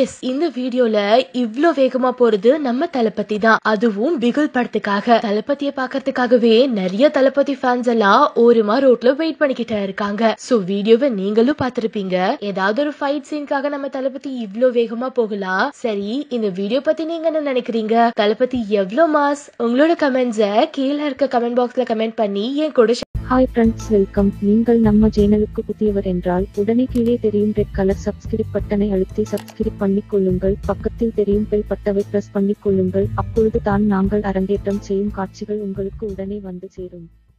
S இந்த வீடியோல இவ்ளோ வேகமா போறது நம்ம தளபதி தான் அதுவும் பிகுல் படத்துக்காக தளபதிய பாக்கிறதுக்காகவே நிறைய தளபதி ஃபேன்ஸ் எல்லாம் ஓரமா ரோட்ல வெயிட் பண்ணிக்கிட்டு இருக்காங்க சோ வீடியோவை நீங்களும் பார்த்திருப்பீங்க ஏதாவது ஒரு ஃபைட் சீனுக்காக நம்ம தளபதி இவ்ளோ வேகமா போகலாம் சரி இந்த வீடியோ பத்தி நீங்க என்ன நினைக்கிறீங்க தளபதி எவ்ளோ மாஸ் உங்களோட கமெண்ட்ஸ கீழே இருக்க கமெண்ட் பாக்ஸ்ல கமெண்ட் பண்ணி என் கூட ஹாய் ஃப்ரெண்ட்ஸ் வெல்கம் நீங்கள் நம்ம சேனலுக்கு புதியவர் என்றால் உடனே கீழே தெரியும் ரெட் கலர் சப்ஸ்கிரைப் பட்டனை அழுத்தி சப்ஸ்கிரைப் பண்ணிக் கொள்ளுங்கள் பக்கத்தில் தெரியும் பெல் பட்டவை பிரஸ் பண்ணிக் கொள்ளுங்கள் அப்பொழுது தான் நாங்கள் அரங்கேற்றம் செய்யும் காட்சிகள் உங்களுக்கு உடனே வந்து சேரும்